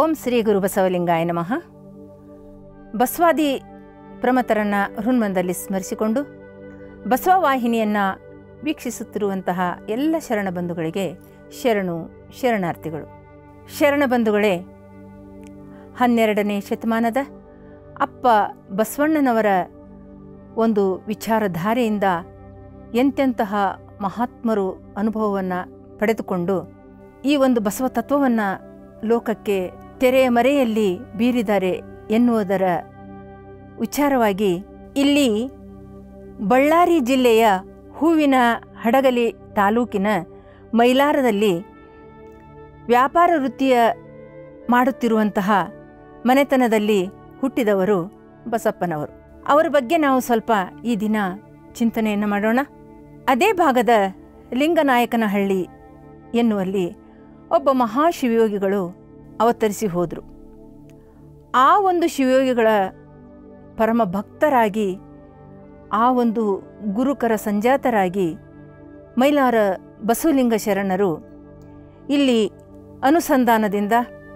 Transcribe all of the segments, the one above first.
ಓಂ ಶ್ರೀ ಗುರು ಬಸವಲಿಂಗಾಯ ನಮಃ ಬಸವಾದಿ ಪ್ರಮತರನ್ನು ಹೃನ್ಮಂದಲ್ಲಿ ಸ್ಮರಿಸಿಕೊಂಡು ಬಸವ ವಾಹಿನಿಯನ್ನು ವೀಕ್ಷಿಸುತ್ತಿರುವಂತಹ ಎಲ್ಲ ಶರಣ ಬಂಧುಗಳಿಗೆ ಶರಣು ಶರಣಾರ್ಥಿಗಳು ಶರಣ ಬಂಧುಗಳೇ ಹನ್ನೆರಡನೇ ಶತಮಾನದ ಅಪ್ಪ ಬಸವಣ್ಣನವರ ಒಂದು ವಿಚಾರಧಾರೆಯಿಂದ ಎಂತೆಂತಹ ಮಹಾತ್ಮರು ಅನುಭವವನ್ನು ಪಡೆದುಕೊಂಡು ಈ ಒಂದು ಬಸವ ತತ್ವವನ್ನು ಲೋಕಕ್ಕೆ ತೆರೆಯ ಮರೆಯಲ್ಲಿ ಬೀರಿದ್ದಾರೆ ಎನ್ನುವುದರ ವಿಚಾರವಾಗಿ ಇಲ್ಲಿ ಬಳ್ಳಾರಿ ಜಿಲ್ಲೆಯ ಹೂವಿನ ಹಡಗಲಿ ತಾಲೂಕಿನ ಮೈಲಾರದಲ್ಲಿ ವ್ಯಾಪಾರ ವೃತ್ತಿಯ ಮಾಡುತ್ತಿರುವಂತಹ ಮನೆತನದಲ್ಲಿ ಹುಟ್ಟಿದವರು ಬಸಪ್ಪನವರು ಅವರ ಬಗ್ಗೆ ನಾವು ಸ್ವಲ್ಪ ಈ ದಿನ ಚಿಂತನೆಯನ್ನು ಮಾಡೋಣ ಅದೇ ಭಾಗದ ಲಿಂಗನಾಯಕನಹಳ್ಳಿ ಎನ್ನುವಲ್ಲಿ ಒಬ್ಬ ಮಹಾಶಿವಯೋಗಿಗಳು ಅವತರಿಸಿ ಹೋದರು ಆ ಒಂದು ಶಿವಯೋಗಿಗಳ ಪರಮ ಭಕ್ತರಾಗಿ ಆ ಒಂದು ಗುರುಕರ ಸಂಜಾತರಾಗಿ ಮೈಲಾರ ಬಸವಲಿಂಗ ಶರಣರು ಇಲ್ಲಿ ಅನುಸಂಧಾನದಿಂದ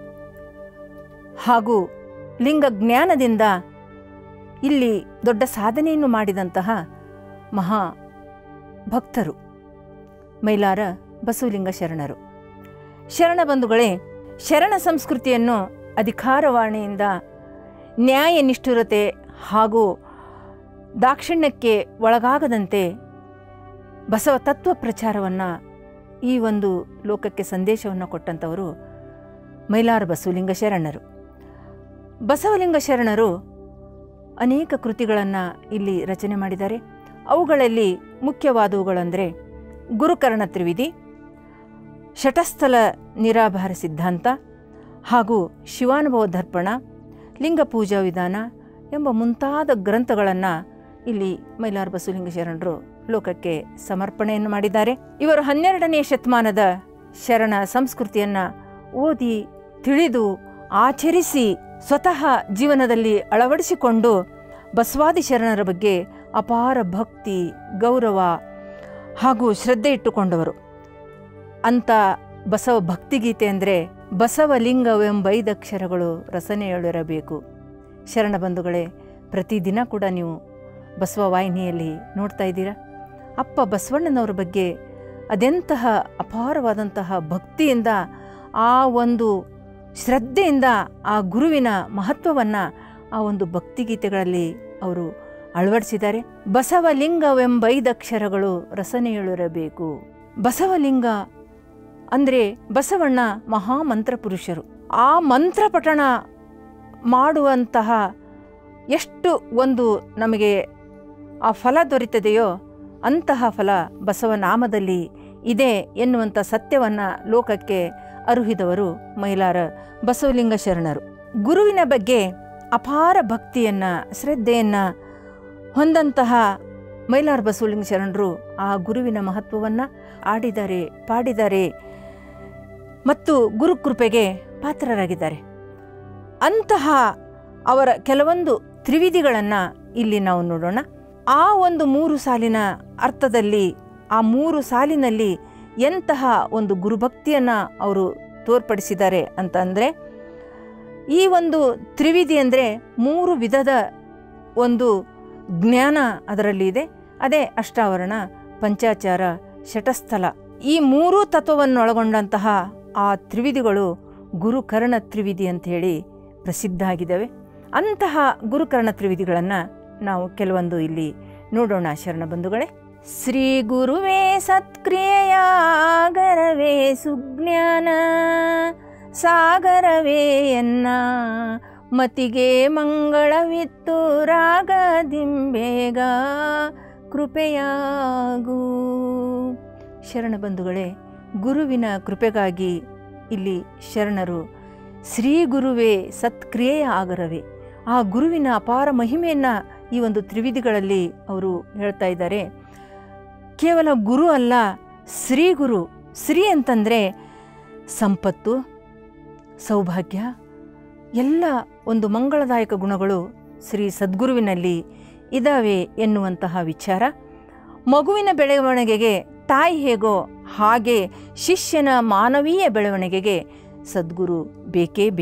ಹಾಗೂ ಲಿಂಗ ಜ್ಞಾನದಿಂದ ಇಲ್ಲಿ ದೊಡ್ಡ ಸಾಧನೆಯನ್ನು ಮಾಡಿದಂತಹ ಮಹಾ ಭಕ್ತರು ಮೈಲಾರ ಬಸವಲಿಂಗ ಶರಣರು ಶರಣ ಬಂಧುಗಳೇ ಶರಣ ಸಂಸ್ಕೃತಿಯನ್ನು ಅಧಿಕಾರವಾಣಿಯಿಂದ ನ್ಯಾಯ ನಿಷ್ಠುರತೆ ಹಾಗೂ ದಾಕ್ಷಿಣ್ಯಕ್ಕೆ ಒಳಗಾಗದಂತೆ ಬಸವ ತತ್ವ ಪ್ರಚಾರವನ್ನು ಈ ಒಂದು ಲೋಕಕ್ಕೆ ಸಂದೇಶವನ್ನು ಕೊಟ್ಟಂಥವರು ಮೈಲಾರ ಬಸವಲಿಂಗ ಶರಣರು ಬಸವಲಿಂಗ ಶರಣರು ಅನೇಕ ಕೃತಿಗಳನ್ನು ಇಲ್ಲಿ ರಚನೆ ಮಾಡಿದ್ದಾರೆ ಅವುಗಳಲ್ಲಿ ಮುಖ್ಯವಾದವುಗಳೆಂದರೆ ಗುರುಕರ್ಣ ತ್ರಿವಿಧಿ ಶಟಸ್ಥಲ ನಿರಾಭಾರ ಸಿದ್ಧಾಂತ ಹಾಗೂ ಶಿವಾನುಭವ ದರ್ಪಣ ಲಿಂಗ ಪೂಜಾ ವಿಧಾನ ಎಂಬ ಮುಂತಾದ ಗ್ರಂಥಗಳನ್ನು ಇಲ್ಲಿ ಮೈಲಾರ ಬಸವಲಿಂಗ ಶರಣರು ಲೋಕಕ್ಕೆ ಸಮರ್ಪಣೆಯನ್ನು ಮಾಡಿದ್ದಾರೆ ಇವರು ಹನ್ನೆರಡನೇ ಶತಮಾನದ ಶರಣ ಸಂಸ್ಕೃತಿಯನ್ನು ಓದಿ ತಿಳಿದು ಆಚರಿಸಿ ಸ್ವತಃ ಜೀವನದಲ್ಲಿ ಅಳವಡಿಸಿಕೊಂಡು ಬಸವಾದಿ ಶರಣರ ಬಗ್ಗೆ ಅಪಾರ ಭಕ್ತಿ ಗೌರವ ಹಾಗೂ ಶ್ರದ್ಧೆ ಇಟ್ಟುಕೊಂಡವರು ಅಂಥ ಬಸವ ಭಕ್ತಿಗೀತೆ ಅಂದರೆ ಬಸವಲಿಂಗವೆಂಬೈದಕ್ಷರಗಳು ರಸನೆಯೊಳಿರಬೇಕು ಶರಣ ಬಂಧುಗಳೇ ಪ್ರತಿದಿನ ಕೂಡ ನೀವು ಬಸವ ವಾಹಿನಿಯಲ್ಲಿ ನೋಡ್ತಾ ಇದ್ದೀರಾ ಅಪ್ಪ ಬಸವಣ್ಣನವರ ಬಗ್ಗೆ ಅದೆಂತಹ ಅಪಾರವಾದಂತಹ ಭಕ್ತಿಯಿಂದ ಆ ಒಂದು ಶ್ರದ್ಧೆಯಿಂದ ಆ ಗುರುವಿನ ಮಹತ್ವವನ್ನು ಆ ಒಂದು ಭಕ್ತಿಗೀತೆಗಳಲ್ಲಿ ಅವರು ಅಳವಡಿಸಿದ್ದಾರೆ ಬಸವಲಿಂಗವೆಂಬೈದಕ್ಷರಗಳು ರಸನೆಯೊಳಿರಬೇಕು ಬಸವಲಿಂಗ ಅಂದರೆ ಬಸವಣ್ಣ ಮಹಾಮಂತ್ರ ಪುರುಷರು ಆ ಮಂತ್ರ ಪಠಣ ಮಾಡುವಂತಹ ಎಷ್ಟು ಒಂದು ನಮಗೆ ಆ ಫಲ ದೊರೆತದೆಯೋ ಅಂತಹ ಫಲ ಬಸವನಾಮದಲ್ಲಿ ಇದೆ ಎನ್ನುವಂಥ ಸತ್ಯವನ್ನು ಲೋಕಕ್ಕೆ ಅರುಹಿದವರು ಮೈಲಾರ ಬಸವಲಿಂಗ ಶರಣರು ಗುರುವಿನ ಬಗ್ಗೆ ಅಪಾರ ಭಕ್ತಿಯನ್ನು ಶ್ರದ್ಧೆಯನ್ನು ಹೊಂದಂತಹ ಮೈಲಾರ ಬಸವಲಿಂಗ ಶರಣರು ಆ ಗುರುವಿನ ಮಹತ್ವವನ್ನು ಆಡಿದ್ದಾರೆ ಪಾಡಿದ್ದಾರೆ ಮತ್ತು ಗುರುಕೃಪೆಗೆ ಪಾತ್ರರಾಗಿದ್ದಾರೆ ಅಂತಹ ಅವರ ಕೆಲವೊಂದು ತ್ರಿವಿಧಿಗಳನ್ನು ಇಲ್ಲಿ ನಾವು ನೋಡೋಣ ಆ ಒಂದು ಮೂರು ಸಾಲಿನ ಅರ್ಥದಲ್ಲಿ ಆ ಮೂರು ಸಾಲಿನಲ್ಲಿ ಎಂತಹ ಒಂದು ಗುರುಭಕ್ತಿಯನ್ನು ಅವರು ತೋರ್ಪಡಿಸಿದ್ದಾರೆ ಅಂತ ಅಂದರೆ ಈ ಒಂದು ತ್ರಿವಿಧಿ ಅಂದರೆ ಮೂರು ವಿಧದ ಒಂದು ಜ್ಞಾನ ಅದರಲ್ಲಿ ಇದೆ ಅದೇ ಅಷ್ಟಾವರಣ ಪಂಚಾಚಾರ ಶಟಸ್ಥಲ ಈ ಮೂರೂ ತತ್ವವನ್ನು ಒಳಗೊಂಡಂತಹ ಆ ತ್ರಿವಿಧಿಗಳು ಗುರುಕರ್ಣ ತ್ರಿವಿಧಿ ಅಂತ ಹೇಳಿ ಪ್ರಸಿದ್ಧ ಆಗಿದ್ದಾವೆ ಅಂತಹ ಗುರುಕರ್ಣ ತ್ರಿವಿಧಿಗಳನ್ನು ನಾವು ಕೆಲವೊಂದು ಇಲ್ಲಿ ನೋಡೋಣ ಶರಣ ಬಂಧುಗಳೇ ಶ್ರೀ ಗುರುವೇ ಸತ್ಕ್ರಿಯೆಯಾಗರವೇ ಸುಜ್ಞಾನ ಸಾಗರವೇ ಎನ್ನ ಮತಿಗೆ ಮಂಗಳವಿತ್ತು ರಾಗದಿಂಬೇಗ ಕೃಪೆಯಾಗೂ ಶರಣ ಬಂಧುಗಳೇ ಗುರುವಿನ ಕೃಪೆಗಾಗಿ ಇಲ್ಲಿ ಶರಣರು ಶ್ರೀ ಗುರುವೇ ಸತ್ಕ್ರಿಯೆಯ ಆಗರವೇ ಆ ಗುರುವಿನ ಅಪಾರ ಮಹಿಮೆಯನ್ನು ಈ ಒಂದು ತ್ರಿವಿಧಿಗಳಲ್ಲಿ ಅವರು ಹೇಳ್ತಾ ಇದ್ದಾರೆ ಕೇವಲ ಗುರು ಅಲ್ಲ ಶ್ರೀ ಗುರು ಶ್ರೀ ಅಂತಂದರೆ ಸಂಪತ್ತು ಸೌಭಾಗ್ಯ ಎಲ್ಲ ಒಂದು ಮಂಗಳದಾಯಕ ಗುಣಗಳು ಶ್ರೀ ಸದ್ಗುರುವಿನಲ್ಲಿ ಇದ್ದಾವೆ ಎನ್ನುವಂತಹ ವಿಚಾರ ಮಗುವಿನ ಬೆಳವಣಿಗೆಗೆ ತಾಯಿ ಹೇಗೋ ಹಾಗೆ ಶಿಷ್ಯನ ಮಾನವೀಯ ಬೆಳವಣಿಗೆಗೆ ಸದ್ಗುರು ಬೇಕೇ ಬೇಕು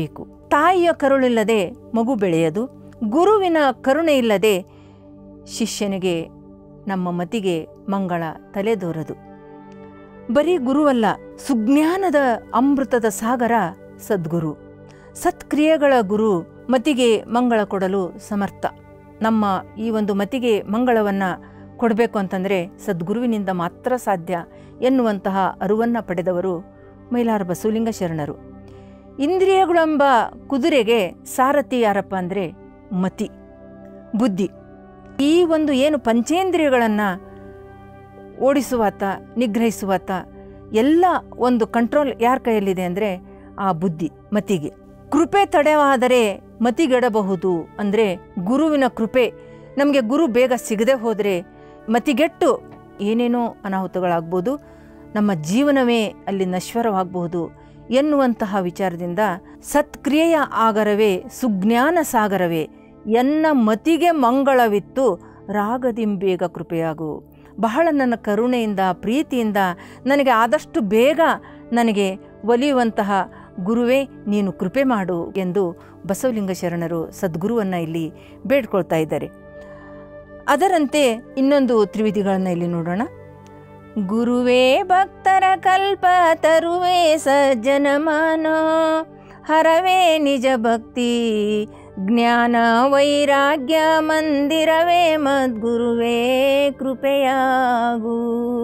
ತಾಯಿಯ ಕರುಳಿಲ್ಲದೆ ಮಗು ಬೆಳೆಯದು ಗುರುವಿನ ಕರುಣೆ ಇಲ್ಲದೆ ಶಿಷ್ಯನಿಗೆ ನಮ್ಮ ಮತಿಗೆ ಮಂಗಳ ತಲೆದೋರದು ಬರೀ ಗುರುವಲ್ಲ ಸುಜ್ಞಾನದ ಅಮೃತದ ಸಾಗರ ಸದ್ಗುರು ಸತ್ಕ್ರಿಯೆಗಳ ಗುರು ಮತಿಗೆ ಮಂಗಳ ಕೊಡಲು ಸಮರ್ಥ ನಮ್ಮ ಈ ಒಂದು ಮತಿಗೆ ಮಂಗಳವನ್ನು ಕೊಡಬೇಕು ಅಂತಂದರೆ ಸದ್ಗುರುವಿನಿಂದ ಮಾತ್ರ ಸಾಧ್ಯ ಎನ್ನುವಂತಹ ಅರಿವನ್ನು ಪಡೆದವರು ಮೈಲಾರ ಬಸವಲಿಂಗ ಶರಣರು ಇಂದ್ರಿಯಗಳೆಂಬ ಕುದುರೆಗೆ ಸಾರಥಿ ಯಾರಪ್ಪ ಅಂದರೆ ಮತಿ ಬುದ್ಧಿ ಈ ಒಂದು ಏನು ಪಂಚೇಂದ್ರಿಯಗಳನ್ನು ಓಡಿಸುವಾತ ನಿಗ್ರಹಿಸುವಾತ ಎಲ್ಲ ಒಂದು ಕಂಟ್ರೋಲ್ ಯಾರ ಕೈಯಲ್ಲಿದೆ ಅಂದರೆ ಆ ಬುದ್ಧಿ ಮತಿಗೆ ಕೃಪೆ ತಡೆವಾದರೆ ಮತಿಗೆಡಬಹುದು ಅಂದರೆ ಗುರುವಿನ ಕೃಪೆ ನಮಗೆ ಗುರು ಬೇಗ ಸಿಗದೆ ಹೋದರೆ ಮತಿಗೆಟ್ಟು ಏನೇನೋ ಅನಾಹುತಗಳಾಗ್ಬೋದು ನಮ್ಮ ಜೀವನವೇ ಅಲ್ಲಿ ನಶ್ವರವಾಗಬಹುದು ಎನ್ನುವಂತಹ ವಿಚಾರದಿಂದ ಸತ್ಕ್ರಿಯೆಯ ಆಗರವೇ ಸುಜ್ಞಾನ ಸಾಗರವೇ ಎನ್ನ ಮತಿಗೆ ಮಂಗಳವಿತ್ತು ರಾಗದಿಂಬೇಗ ಕೃಪೆಯಾಗು ಬಹಳ ನನ್ನ ಕರುಣೆಯಿಂದ ಪ್ರೀತಿಯಿಂದ ನನಗೆ ಆದಷ್ಟು ಬೇಗ ನನಗೆ ಒಲಿಯುವಂತಹ ಗುರುವೇ ನೀನು ಕೃಪೆ ಮಾಡು ಎಂದು ಬಸವಲಿಂಗ ಶರಣರು ಸದ್ಗುರುವನ್ನು ಇಲ್ಲಿ ಬೇಡ್ಕೊಳ್ತಾ ಇದ್ದಾರೆ ಅದರಂತೆ ಇನ್ನೊಂದು ತ್ರಿವಿಧಿಗಳನ್ನು ಇಲ್ಲಿ ನೋಡೋಣ ಗುರುವೇ ಭಕ್ತರ ಕಲ್ಪ ತರುವೆ ಸಜ್ಜನಮಾನೋ ಹರವೇ ನಿಜ ಭಕ್ತಿ ಜ್ಞಾನ ವೈರಾಗ್ಯ ಮಂದಿರವೇ ಮದ್ಗುರುವೇ ಕೃಪೆಯಾಗು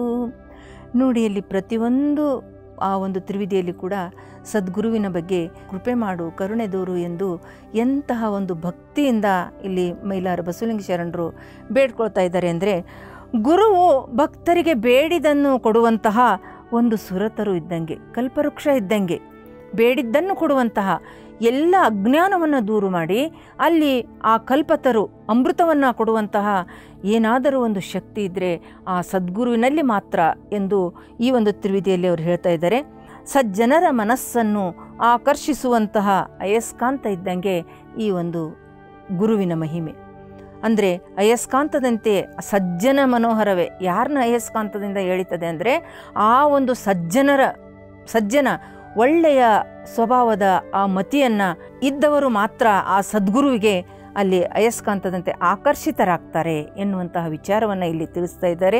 ನೋಡಿ ಅಲ್ಲಿ ಪ್ರತಿಯೊಂದು ಆ ಒಂದು ತ್ರಿವಿಧಿಯಲ್ಲಿ ಕೂಡ ಸದ್ಗುರುವಿನ ಬಗ್ಗೆ ಕೃಪೆ ಮಾಡು ಕರುಣೆ ದೂರು ಎಂದು ಎಂತಹ ಒಂದು ಭಕ್ತಿಯಿಂದ ಇಲ್ಲಿ ಮೈಲಾರ ಬಸವಲಿಂಗ ಶರಣರು ಬೇಡ್ಕೊಳ್ತಾ ಇದ್ದಾರೆ ಅಂದರೆ ಗುರುವು ಭಕ್ತರಿಗೆ ಬೇಡಿದನ್ನು ಕೊಡುವಂತಹ ಒಂದು ಸುರತರು ಇದ್ದಂಗೆ ಕಲ್ಪವೃಕ್ಷ ಇದ್ದಂಗೆ ಬೇಡಿದ್ದನ್ನು ಕೊಡುವಂತಹ ಎಲ್ಲ ಅಜ್ಞಾನವನ್ನು ದೂರು ಮಾಡಿ ಅಲ್ಲಿ ಆ ಕಲ್ಪತರು ಅಮೃತವನ್ನು ಕೊಡುವಂತಹ ಏನಾದರೂ ಒಂದು ಶಕ್ತಿ ಇದ್ದರೆ ಆ ಸದ್ಗುರುವಿನಲ್ಲಿ ಮಾತ್ರ ಎಂದು ಈ ಒಂದು ತ್ರಿವಿಧಿಯಲ್ಲಿ ಅವರು ಹೇಳ್ತಾ ಇದ್ದಾರೆ ಸಜ್ಜನರ ಮನಸ್ಸನ್ನು ಆಕರ್ಷಿಸುವಂತಹ ಅಯಸ್ಕಾಂತ ಇದ್ದಂಗೆ ಈ ಒಂದು ಗುರುವಿನ ಮಹಿಮೆ ಅಂದರೆ ಅಯಸ್ಕಾಂತದಂತೆ ಸಜ್ಜನ ಮನೋಹರವೇ ಯಾರನ್ನ ಅಯಸ್ಕಾಂತದಿಂದ ಎಳಿತದೆ ಅಂದರೆ ಆ ಒಂದು ಸಜ್ಜನರ ಸಜ್ಜನ ಒಳ್ಳೆಯ ಸ್ವಭಾವದ ಆ ಮತಿಯನ್ನು ಇದ್ದವರು ಮಾತ್ರ ಆ ಸದ್ಗುರುವಿಗೆ ಅಲ್ಲಿ ಅಯಸ್ಕಾಂತದಂತೆ ಆಕರ್ಷಿತರಾಗ್ತಾರೆ ಎನ್ನುವಂತಹ ವಿಚಾರವನ್ನು ಇಲ್ಲಿ ತಿಳಿಸ್ತಾ ಇದ್ದಾರೆ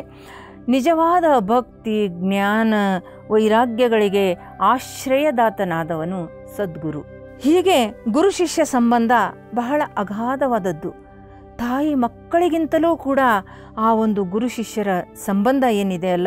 ನಿಜವಾದ ಭಕ್ತಿ ಜ್ಞಾನ ವೈರಾಗ್ಯಗಳಿಗೆ ಆಶ್ರಯದಾತನಾದವನು ಸದ್ಗುರು ಹೀಗೆ ಗುರು ಶಿಷ್ಯ ಸಂಬಂಧ ಬಹಳ ಅಗಾಧವಾದದ್ದು ತಾಯಿ ಮಕ್ಕಳಿಗಿಂತಲೂ ಕೂಡ ಆ ಒಂದು ಗುರು ಶಿಷ್ಯರ ಸಂಬಂಧ ಏನಿದೆ ಅಲ್ಲ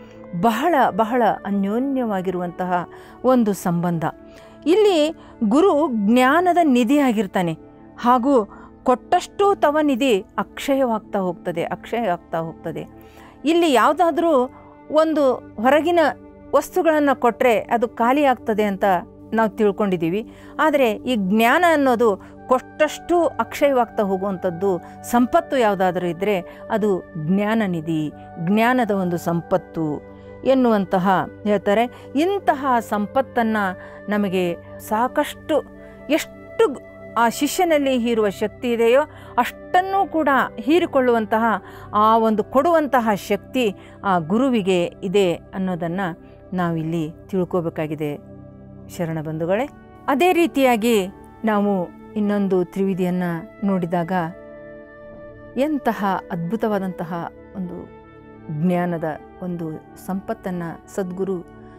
ಬಹಳ ಬಹಳ ಅನ್ಯೋನ್ಯವಾಗಿರುವಂತಹ ಒಂದು ಸಂಬಂಧ ಇಲ್ಲಿ ಗುರು ಜ್ಞಾನದ ನಿಧಿಯಾಗಿರ್ತಾನೆ ಹಾಗೂ ಕೊಟ್ಟಷ್ಟು ತವ ನಿಧಿ ಅಕ್ಷಯವಾಗ್ತಾ ಹೋಗ್ತದೆ ಅಕ್ಷಯ ಆಗ್ತಾ ಹೋಗ್ತದೆ ಇಲ್ಲಿ ಯಾವುದಾದ್ರೂ ಒಂದು ಹೊರಗಿನ ವಸ್ತುಗಳನ್ನು ಕೊಟ್ಟರೆ ಅದು ಖಾಲಿ ಆಗ್ತದೆ ಅಂತ ನಾವು ತಿಳ್ಕೊಂಡಿದ್ದೀವಿ ಆದರೆ ಈ ಜ್ಞಾನ ಅನ್ನೋದು ಕೊಟ್ಟಷ್ಟು ಅಕ್ಷಯವಾಗ್ತಾ ಹೋಗುವಂಥದ್ದು ಸಂಪತ್ತು ಯಾವುದಾದ್ರೂ ಇದ್ದರೆ ಅದು ಜ್ಞಾನ ನಿಧಿ ಜ್ಞಾನದ ಒಂದು ಸಂಪತ್ತು ಎನ್ನುವಂತಹ ಹೇಳ್ತಾರೆ ಇಂತಹ ಸಂಪತ್ತನ್ನು ನಮಗೆ ಸಾಕಷ್ಟು ಎಷ್ಟು ಆ ಶಿಷ್ಯನಲ್ಲಿ ಹೀರುವ ಶಕ್ತಿ ಇದೆಯೋ ಅಷ್ಟನ್ನೂ ಕೂಡ ಹೀರಿಕೊಳ್ಳುವಂತಹ ಆ ಒಂದು ಕೊಡುವಂತಹ ಶಕ್ತಿ ಆ ಗುರುವಿಗೆ ಇದೆ ಅನ್ನೋದನ್ನು ನಾವಿಲ್ಲಿ ತಿಳ್ಕೋಬೇಕಾಗಿದೆ ಶರಣ ಬಂಧುಗಳೇ ಅದೇ ರೀತಿಯಾಗಿ ನಾವು ಇನ್ನೊಂದು ತ್ರಿವಿಧಿಯನ್ನು ನೋಡಿದಾಗ ಎಂತಹ ಅದ್ಭುತವಾದಂತಹ ಒಂದು ಜ್ಞಾನದ ಒಂದು ಸಂಪತ್ತನ್ನು ಸದ್ಗುರು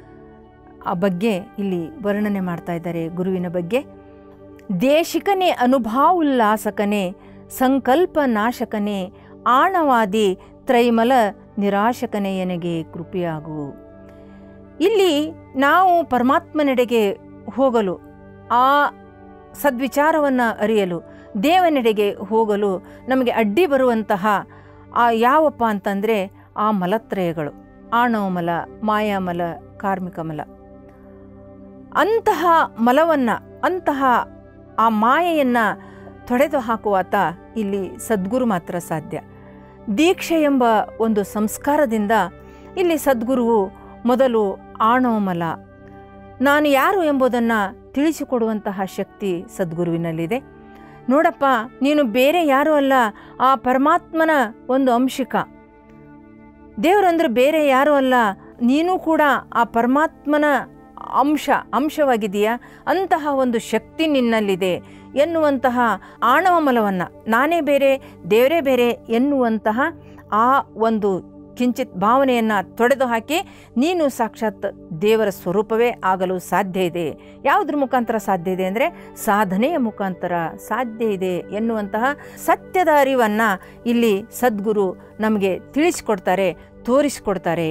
ಆ ಬಗ್ಗೆ ಇಲ್ಲಿ ವರ್ಣನೆ ಮಾಡ್ತಾ ಇದ್ದಾರೆ ಗುರುವಿನ ಬಗ್ಗೆ ದೇಶಿಕನೇ ಅನುಭಾವುಲ್ಲಾಸಕನೇ ಸಂಕಲ್ಪ ನಾಶಕನೇ ಆಣವಾದಿ ತ್ರೈಮಲ ನಿರಾಶಕನೇ ಎನಗೆ ಕೃಪೆಯಾಗು ಇಲ್ಲಿ ನಾವು ಪರಮಾತ್ಮನೆಡೆಗೆ ಹೋಗಲು ಆ ಸದ್ವಿಚಾರವನ್ನು ಅರಿಯಲು ದೇವನೆಡೆಗೆ ಹೋಗಲು ನಮಗೆ ಅಡ್ಡಿ ಬರುವಂತಹ ಆ ಯಾವಪ್ಪ ಅಂತಂದರೆ ಆ ಮಲತ್ರಯಗಳು ಆಣವ ಮಲ ಮಾಯಾಮಲ ಕಾರ್ಮಿಕ ಮಲ ಅಂತಹ ಮಲವನ್ನು ಅಂತಹ ಆ ಮಾಯೆಯನ್ನು ತೊಡೆದು ಹಾಕುವಾತ ಇಲ್ಲಿ ಸದ್ಗುರು ಮಾತ್ರ ಸಾಧ್ಯ ದೀಕ್ಷೆ ಎಂಬ ಒಂದು ಸಂಸ್ಕಾರದಿಂದ ಇಲ್ಲಿ ಸದ್ಗುರುವು ಮೊದಲು ಆಣವ ಮಲ ನಾನು ಯಾರು ಎಂಬುದನ್ನು ತಿಳಿಸಿಕೊಡುವಂತಹ ಶಕ್ತಿ ಸದ್ಗುರುವಿನಲ್ಲಿದೆ ನೋಡಪ್ಪ ನೀನು ಬೇರೆ ಯಾರೂ ಅಲ್ಲ ಆ ಪರಮಾತ್ಮನ ಒಂದು ಅಂಶಿಕ ದೇವರಂದ್ರೆ ಬೇರೆ ಯಾರೂ ಅಲ್ಲ ನೀನು ಕೂಡ ಆ ಪರಮಾತ್ಮನ ಅಂಶ ಅಂಶವಾಗಿದೆಯಾ ಅಂತಹ ಒಂದು ಶಕ್ತಿ ನಿನ್ನಲ್ಲಿದೆ ಎನ್ನುವಂತಹ ಆಣವ ಮಲವನ್ನು ನಾನೇ ಬೇರೆ ದೇವರೇ ಬೇರೆ ಎನ್ನುವಂತಹ ಆ ಒಂದು ಕಿಂಚಿತ್ ಭಾವನೆಯನ್ನು ತೊಡೆದು ಹಾಕಿ ನೀನು ಸಾಕ್ಷಾತ್ ದೇವರ ಸ್ವರೂಪವೇ ಆಗಲು ಸಾಧ್ಯ ಇದೆ ಯಾವುದ್ರ ಮುಖಾಂತರ ಸಾಧ್ಯ ಇದೆ ಅಂದರೆ ಸಾಧನೆಯ ಮುಖಾಂತರ ಸಾಧ್ಯ ಇದೆ ಎನ್ನುವಂತಹ ಸತ್ಯದ ಅರಿವನ್ನು ಇಲ್ಲಿ ಸದ್ಗುರು ನಮಗೆ ತಿಳಿಸ್ಕೊಡ್ತಾರೆ ತೋರಿಸ್ಕೊಡ್ತಾರೆ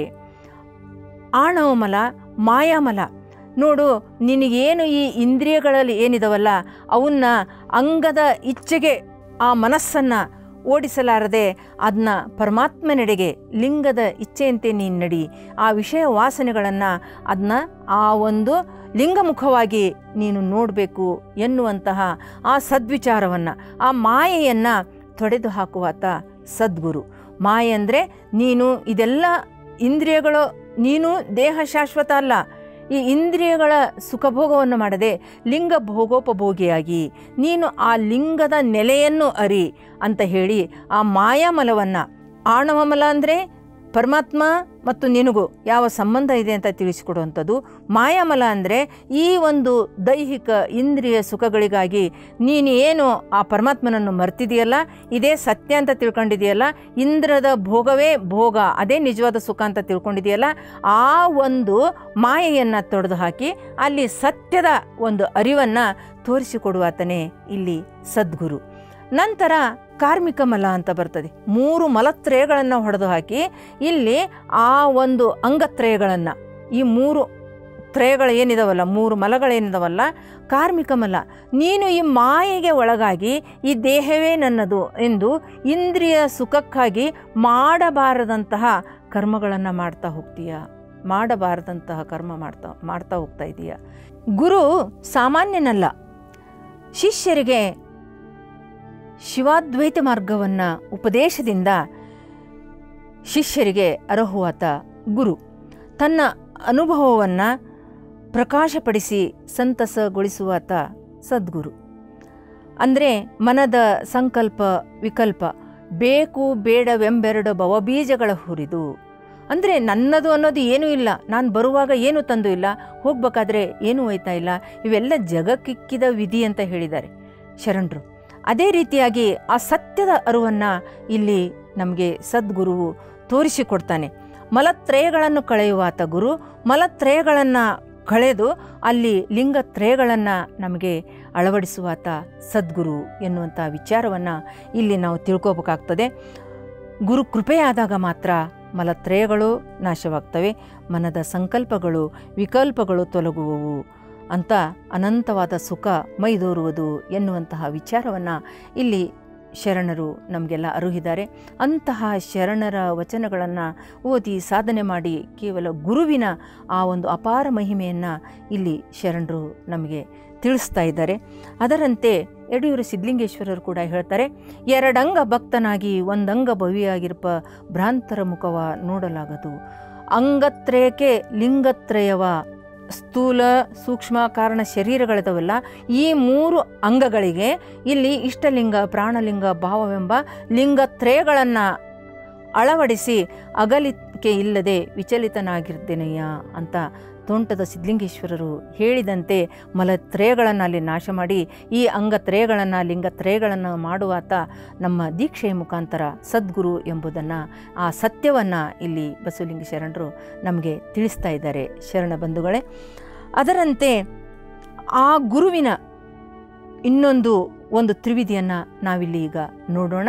ಆಣವಮಲ ಮಾಯಾಮಲ ನೋಡು ನಿನಗೇನು ಈ ಇಂದ್ರಿಯಗಳಲ್ಲಿ ಏನಿದಾವಲ್ಲ ಅವನ್ನ ಅಂಗದ ಇಚ್ಛೆಗೆ ಆ ಮನಸ್ಸನ್ನು ಓಡಿಸಲಾರದೆ ಅದನ್ನ ಪರಮಾತ್ಮನೆಡೆಗೆ ಲಿಂಗದ ಇಚ್ಛೆಯಂತೆ ನೀನು ನಡಿ ಆ ವಿಷಯ ವಾಸನೆಗಳನ್ನು ಅದನ್ನ ಆ ಒಂದು ಲಿಂಗಮುಖವಾಗಿ ನೀನು ನೋಡಬೇಕು ಎನ್ನುವಂತಹ ಆ ಸದ್ವಿಚಾರವನ್ನು ಆ ಮಾಯೆಯನ್ನು ತೊಡೆದು ಹಾಕುವಾತ ಸದ್ಗುರು ಮಾಯೆ ಅಂದರೆ ನೀನು ಇದೆಲ್ಲ ಇಂದ್ರಿಯಗಳು ನೀನು ದೇಹ ಶಾಶ್ವತ ಅಲ್ಲ ಈ ಇಂದ್ರಿಯಗಳ ಸುಖಭೋಗವನ್ನು ಮಾಡದೆ ಲಿಂಗ ಭೋಗೋಪಭೋಗಿಯಾಗಿ ನೀನು ಆ ಲಿಂಗದ ನೆಲೆಯನ್ನು ಅರಿ ಅಂತ ಹೇಳಿ ಆ ಮಾಯಾಮಲವನ್ನು ಆಣವಮಲ ಅಂದರೆ ಪರಮಾತ್ಮ ಮತ್ತು ನಿನಗೂ ಯಾವ ಸಂಬಂಧ ಇದೆ ಅಂತ ತಿಳಿಸಿಕೊಡುವಂಥದ್ದು ಮಾಯಾಮಲ ಅಂದರೆ ಈ ಒಂದು ದೈಹಿಕ ಇಂದ್ರಿಯ ಸುಖಗಳಿಗಾಗಿ ನೀನು ಏನು ಆ ಪರಮಾತ್ಮನನ್ನು ಮರ್ತಿದೆಯಲ್ಲ ಇದೇ ಸತ್ಯ ಅಂತ ತಿಳ್ಕೊಂಡಿದೆಯಲ್ಲ ಇಂದ್ರದ ಭೋಗವೇ ಭೋಗ ಅದೇ ನಿಜವಾದ ಸುಖ ಅಂತ ತಿಳ್ಕೊಂಡಿದೆಯಲ್ಲ ಆ ಒಂದು ಮಾಯೆಯನ್ನು ತೊಡೆದು ಹಾಕಿ ಅಲ್ಲಿ ಸತ್ಯದ ಒಂದು ಅರಿವನ್ನು ತೋರಿಸಿಕೊಡುವಾತನೇ ಇಲ್ಲಿ ಸದ್ಗುರು ನಂತರ ಕಾರ್ಮಿಕ ಮಲ ಅಂತ ಬರ್ತದೆ ಮೂರು ಮಲತ್ರಯಗಳನ್ನು ಹೊಡೆದು ಹಾಕಿ ಇಲ್ಲಿ ಆ ಒಂದು ಅಂಗತ್ರಯಗಳನ್ನು ಈ ಮೂರು ತ್ರಯಗಳು ಏನಿದಾವಲ್ಲ ಮೂರು ಮಲಗಳೇನಿದಾವಲ್ಲ ಕಾರ್ಮಿಕ ಮಲ ನೀನು ಈ ಮಾಯೆಗೆ ಒಳಗಾಗಿ ಈ ದೇಹವೇ ನನ್ನದು ಎಂದು ಇಂದ್ರಿಯ ಸುಖಕ್ಕಾಗಿ ಮಾಡಬಾರದಂತಹ ಕರ್ಮಗಳನ್ನು ಮಾಡ್ತಾ ಹೋಗ್ತೀಯ ಮಾಡಬಾರದಂತಹ ಕರ್ಮ ಮಾಡ್ತಾ ಮಾಡ್ತಾ ಹೋಗ್ತಾ ಇದೀಯ ಗುರು ಸಾಮಾನ್ಯನಲ್ಲ ಶಿಷ್ಯರಿಗೆ ಶಿವಾದ್ವೈತ ಮಾರ್ಗವನ್ನು ಉಪದೇಶದಿಂದ ಶಿಷ್ಯರಿಗೆ ಅರಹುವಾತ ಗುರು ತನ್ನ ಅನುಭವವನ್ನು ಪ್ರಕಾಶಪಡಿಸಿ ಸಂತಸಗೊಳಿಸುವಾತ ಸದ್ಗುರು ಅಂದರೆ ಮನದ ಸಂಕಲ್ಪ ವಿಕಲ್ಪ ಬೇಕು ಬೇಡವೆಂಬೆರಡು ಭವಬೀಜಗಳ ಹುರಿದು ಅಂದರೆ ನನ್ನದು ಅನ್ನೋದು ಏನೂ ಇಲ್ಲ ನಾನು ಬರುವಾಗ ಏನು ತಂದು ಇಲ್ಲ ಹೋಗ್ಬೇಕಾದ್ರೆ ಏನೂ ಒಯ್ತಾ ಇಲ್ಲ ಇವೆಲ್ಲ ಜಗಕ್ಕಿಕ್ಕಿದ ವಿಧಿ ಅಂತ ಹೇಳಿದ್ದಾರೆ ಶರಣರು ಅದೇ ರೀತಿಯಾಗಿ ಆ ಸತ್ಯದ ಅರಿವನ್ನು ಇಲ್ಲಿ ನಮಗೆ ಸದ್ಗುರುವು ತೋರಿಸಿಕೊಡ್ತಾನೆ ಮಲತ್ರಯಗಳನ್ನು ಕಳೆಯುವಾತ ಗುರು ಮಲತ್ರಯಗಳನ್ನು ಕಳೆದು ಅಲ್ಲಿ ಲಿಂಗತ್ರಯಗಳನ್ನು ನಮಗೆ ಅಳವಡಿಸುವಾತ ಸದ್ಗುರು ಎನ್ನುವಂಥ ವಿಚಾರವನ್ನು ಇಲ್ಲಿ ನಾವು ತಿಳ್ಕೋಬೇಕಾಗ್ತದೆ ಗುರು ಕೃಪೆಯಾದಾಗ ಮಾತ್ರ ಮಲತ್ರಯಗಳು ನಾಶವಾಗ್ತವೆ ಮನದ ಸಂಕಲ್ಪಗಳು ವಿಕಲ್ಪಗಳು ತೊಲಗುವವು ಅಂತ ಅನಂತವಾದ ಸುಖ ಮೈದೋರುವುದು ಎನ್ನುವಂತಹ ವಿಚಾರವನ್ನು ಇಲ್ಲಿ ಶರಣರು ನಮಗೆಲ್ಲ ಅರುಹಿದ್ದಾರೆ ಅಂತಹ ಶರಣರ ವಚನಗಳನ್ನು ಓದಿ ಸಾಧನೆ ಮಾಡಿ ಕೇವಲ ಗುರುವಿನ ಆ ಒಂದು ಅಪಾರ ಮಹಿಮೆಯನ್ನು ಇಲ್ಲಿ ಶರಣರು ನಮಗೆ ತಿಳಿಸ್ತಾ ಇದ್ದಾರೆ ಅದರಂತೆ ಯಡಿಯೂರು ಸಿದ್ಧಲಿಂಗೇಶ್ವರರು ಕೂಡ ಹೇಳ್ತಾರೆ ಎರಡಂಗ ಭಕ್ತನಾಗಿ ಒಂದಂಗ ಭವಿಯಾಗಿರ್ಪ ಭ್ರಾಂತರ ಮುಖವ ನೋಡಲಾಗದು ಅಂಗತ್ರಯಕ್ಕೆ ಲಿಂಗತ್ರಯವ ಸ್ಥೂಲ ಸೂಕ್ಷ್ಮ ಕಾರಣ ಶರೀರಗಳಿದಾವಲ್ಲ ಈ ಮೂರು ಅಂಗಗಳಿಗೆ ಇಲ್ಲಿ ಇಷ್ಟಲಿಂಗ ಪ್ರಾಣಲಿಂಗ ಭಾವವೆಂಬ ಲಿಂಗತ್ರಯಗಳನ್ನು ಅಳವಡಿಸಿ ಅಗಲಿಕೆ ಇಲ್ಲದೆ ವಿಚಲಿತನಾಗಿರ್ದೇನೆಯ ಅಂತ ತೋಂಟದ ಸಿದ್ಧಲಿಂಗೇಶ್ವರರು ಹೇಳಿದಂತೆ ಮಲತ್ರಯಗಳನ್ನು ಅಲ್ಲಿ ನಾಶ ಮಾಡಿ ಈ ಅಂಗತ್ರಯಗಳನ್ನು ಲಿಂಗತ್ರಯಗಳನ್ನು ಮಾಡುವಾತ ನಮ್ಮ ದೀಕ್ಷೆಯ ಮುಖಾಂತರ ಸದ್ಗುರು ಎಂಬುದನ್ನು ಆ ಸತ್ಯವನ್ನು ಇಲ್ಲಿ ಬಸವಲಿಂಗ ಶರಣರು ನಮಗೆ ತಿಳಿಸ್ತಾ ಇದ್ದಾರೆ ಶರಣ ಬಂಧುಗಳೇ ಅದರಂತೆ ಆ ಗುರುವಿನ ಇನ್ನೊಂದು ಒಂದು ತ್ರಿವಿಧಿಯನ್ನು ನಾವಿಲ್ಲಿ ಈಗ ನೋಡೋಣ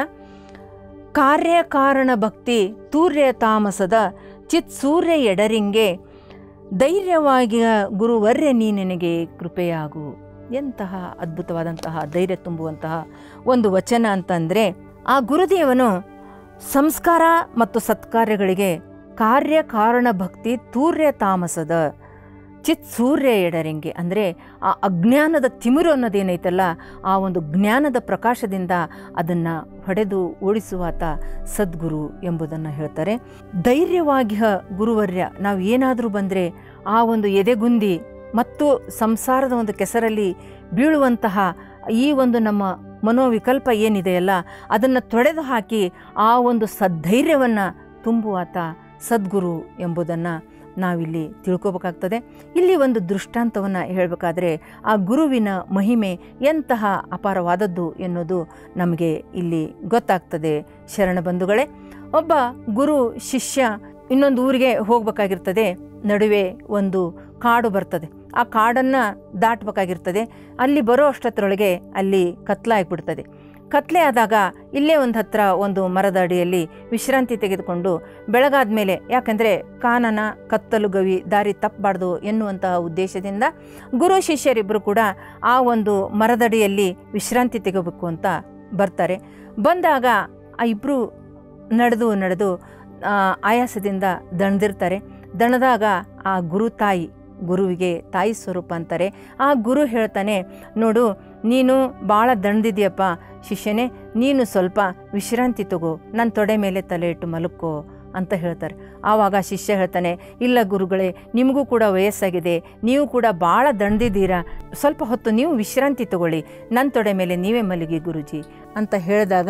ಕಾರ್ಯಕಾರಣ ಭಕ್ತಿ ತೂರ್ಯ ತಾಮಸದ ಚಿತ್ ಸೂರ್ಯ ಎಡರಿಂಗೆ ಧೈರ್ಯವಾಗಿ ಗುರುವರ್ಯ ನೀ ನನಗೆ ಕೃಪೆಯಾಗು ಎಂತಹ ಅದ್ಭುತವಾದಂತಹ ಧೈರ್ಯ ತುಂಬುವಂತಹ ಒಂದು ವಚನ ಅಂತಂದರೆ ಆ ಗುರುದೇವನು ಸಂಸ್ಕಾರ ಮತ್ತು ಸತ್ಕಾರ್ಯಗಳಿಗೆ ಕಾರ್ಯಕಾರಣ ಭಕ್ತಿ ತೂರ್ಯ ತಾಮಸದ ಚಿತ್ ಸೂರ್ಯ ಎಡರಿಂಗೆ ಅಂದರೆ ಆ ಅಜ್ಞಾನದ ತಿಮಿರು ಅನ್ನೋದೇನೈತಲ್ಲ ಆ ಒಂದು ಜ್ಞಾನದ ಪ್ರಕಾಶದಿಂದ ಅದನ್ನು ಹೊಡೆದು ಓಡಿಸುವಾತ ಸದ್ಗುರು ಎಂಬುದನ್ನು ಹೇಳ್ತಾರೆ ಧೈರ್ಯವಾಗಿ ಗುರುವರ್ಯ ನಾವು ಏನಾದರೂ ಬಂದರೆ ಆ ಒಂದು ಎದೆಗುಂದಿ ಮತ್ತು ಸಂಸಾರದ ಒಂದು ಕೆಸರಲ್ಲಿ ಬೀಳುವಂತಹ ಈ ಒಂದು ನಮ್ಮ ಮನೋವಿಕಲ್ಪ ಏನಿದೆಯಲ್ಲ ಅದನ್ನು ತೊಡೆದು ಹಾಕಿ ಆ ಒಂದು ಸದ್ಧೈರ್ಯವನ್ನು ತುಂಬುವಾತ ಸದ್ಗುರು ಎಂಬುದನ್ನು ನಾವಿಲ್ಲಿ ತಿಳ್ಕೊಬೇಕಾಗ್ತದೆ ಇಲ್ಲಿ ಒಂದು ದೃಷ್ಟಾಂತವನ್ನು ಹೇಳಬೇಕಾದ್ರೆ ಆ ಗುರುವಿನ ಮಹಿಮೆ ಎಂತಹ ಅಪಾರವಾದದ್ದು ಎನ್ನುವುದು ನಮಗೆ ಇಲ್ಲಿ ಗೊತ್ತಾಗ್ತದೆ ಶರಣ ಬಂಧುಗಳೇ ಒಬ್ಬ ಗುರು ಶಿಷ್ಯ ಇನ್ನೊಂದು ಊರಿಗೆ ಹೋಗಬೇಕಾಗಿರ್ತದೆ ನಡುವೆ ಒಂದು ಕಾಡು ಬರ್ತದೆ ಆ ಕಾಡನ್ನು ದಾಟಬೇಕಾಗಿರ್ತದೆ ಅಲ್ಲಿ ಬರೋ ಅಷ್ಟತ್ರೊಳಗೆ ಅಲ್ಲಿ ಕತ್ಲಾಗ್ಬಿಡ್ತದೆ ಕತ್ಲೆ ಆದಾಗ ಇಲ್ಲೇ ಒಂದು ಹತ್ರ ಒಂದು ಮರದ ಅಡಿಯಲ್ಲಿ ವಿಶ್ರಾಂತಿ ತೆಗೆದುಕೊಂಡು ಬೆಳಗಾದ ಮೇಲೆ ಯಾಕಂದರೆ ಕಾನನ ಕತ್ತಲು ಗವಿ ದಾರಿ ತಪ್ಪಬಾರ್ದು ಎನ್ನುವಂತಹ ಉದ್ದೇಶದಿಂದ ಗುರು ಶಿಷ್ಯರಿಬ್ಬರು ಕೂಡ ಆ ಒಂದು ಮರದಡಿಯಲ್ಲಿ ವಿಶ್ರಾಂತಿ ತೆಗೋಬೇಕು ಅಂತ ಬರ್ತಾರೆ ಬಂದಾಗ ಆ ಇಬ್ಬರು ನಡೆದು ನಡೆದು ಆ, ಆಯಾಸದಿಂದ ದಣದಿರ್ತಾರೆ ದಣದಾಗ ಆ ಗುರು ತಾಯಿ ಗುರುವಿಗೆ ತಾಯಿ ಸ್ವರೂಪ ಅಂತಾರೆ ಆ ಗುರು ಹೇಳ್ತಾನೆ ನೋಡು ನೀನು ಭಾಳ ದಣದಿದ್ಯಪ್ಪ ಶಿಷ್ಯನೇ ನೀನು ಸ್ವಲ್ಪ ವಿಶ್ರಾಂತಿ ತಗೋ ನನ್ನ ತೊಡೆ ಮೇಲೆ ತಲೆ ಇಟ್ಟು ಮಲಕ್ಕೋ ಅಂತ ಹೇಳ್ತಾರೆ ಆವಾಗ ಶಿಷ್ಯ ಹೇಳ್ತಾನೆ ಇಲ್ಲ ಗುರುಗಳೇ ನಿಮಗೂ ಕೂಡ ವಯಸ್ಸಾಗಿದೆ ನೀವು ಕೂಡ ಭಾಳ ದಣದಿದ್ದೀರಾ ಸ್ವಲ್ಪ ಹೊತ್ತು ನೀವು ವಿಶ್ರಾಂತಿ ತಗೊಳ್ಳಿ ನನ್ನ ತೊಡೆ ಮೇಲೆ ನೀವೇ ಮಲಗಿ ಗುರುಜಿ ಅಂತ ಹೇಳಿದಾಗ